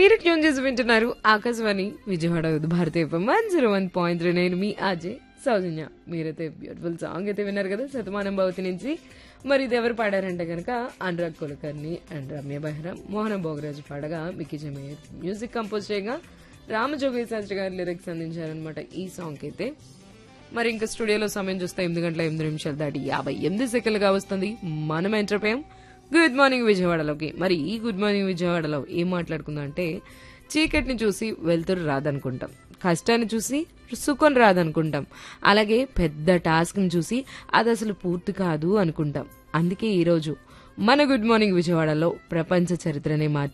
మీరు ట్యూన్ చేసి వింటున్నారు ఆకాశవాణి విజయవాడ యూత్ భారతీయ one zero one point three నేను మీ అజయ్ సౌజన్య మీరైతే బ్యూటిఫుల్ సాంగ్ అయితే విన్నారు కదా శతమానం భవతి నుంచి మరి ఇది ఎవరు పాడారంటే కనుక అనురాగ్ కులకర్ణి అండ్ రమ్య బెహ్రా మోహన భోగరాజు పాడగా మిక్కీ జమేర్ మ్యూజిక్ కంపోజ్ చేయగా రామజోగి శాస్త్రి గారు లిరిక్స్ అందించారనమాట ఈ సాంగ్ అయితే మరి ఇంకా స్టూడియోలో సమయం చూస్తే ఎనిమిది గంటల ఎనిమిది నిమిషాలు దాటి యాభై ఎనిమిది సెకండ్లుగా వస్తుంది మనం ఎంటర్ అయ్యాం గుడ్ మార్నింగ్ విజయవాడలోకి మరి ఈ గుడ్ మార్నింగ్ విజయవాడలో ఏం మాట్లాడుకుందాం అంటే చీకటిని చూసి వెళ్తురు రాదనుకుంటాం కష్టాన్ని చూసి సుఖం రాదనుకుంటాం అలాగే పెద్ద టాస్క్ని చూసి అది అసలు పూర్తి కాదు అనుకుంటాం అందుకే ఈరోజు మన గుడ్ మార్నింగ్ విజయవాడలో ప్రపంచ చరిత్రనే మార్చి